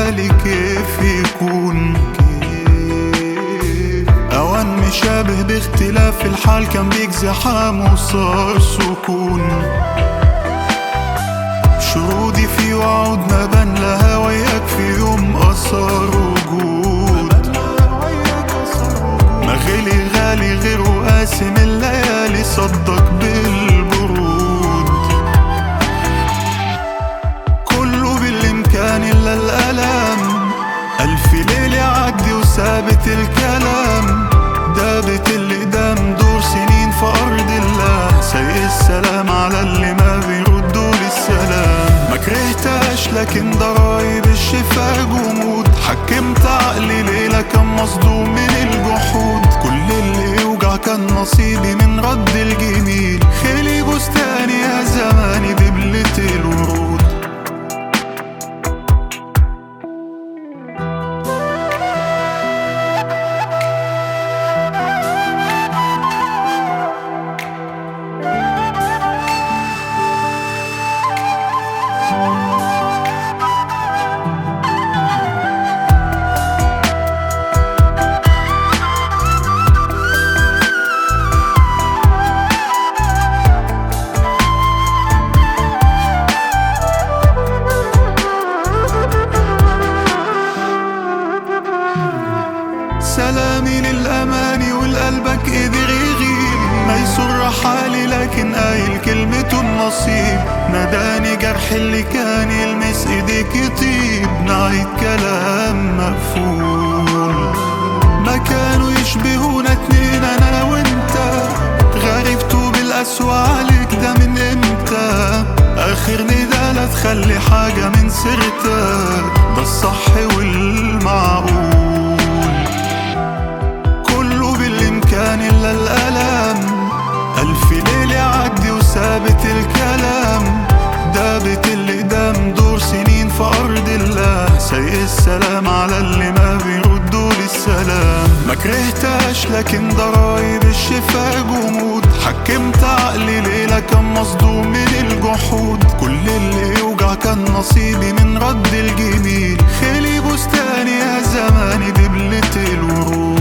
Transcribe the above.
بالي كيف يكون كيف أوان مشابه باختلاف الحال كان بيك زحام وصار سكون شرودي في وعود ما بان لها وياك في يوم أثر وجود ما غلي غالي غير وقاسم الليالي صدق بالبرود كله بالإمكان إلا الألم ألف ليلة يعدي وثابت الكلام دابت الإقدام دور سنين في أرض الله سيء السلام على اللي ما بيردوا للسلام ما كرهتهاش لكن ضرايب الشفا جمود حكمت عقلي ليلة كان مصدوم من الجحود كل اللي يوجع كان نصيبي من رد الجميل خيلي بستاني يا زماني دبلة الورود سلامي للأماني والقلبك قدر يغيب ما يسر حالي لكن قايل كلمته النصيب نداني جرح اللي كان يلمس ايديك يطيب نعيد كلام مقفول ما كانوا يشبهونا اتنين انا وانت غريبته بالقسوة عليك ده من امتى اخر ندى لا تخلي حاجة من سيرتك ده الصح والمعقول كله بالإمكان إلا الألم ألف ليلة يعدي وثابت الكلام دابت الإقدام دور سنين في أرض الله سيء السلام على اللي ما بيردوا للسلام ما كرهتهاش لكن ضرايب الشفا جمود حكمت عقلي ليلة كان مصدوم من الجحود كل اللي يوجع كان نصيبي من رد الجميل خيلي بستاني يا زماني دبلة الورود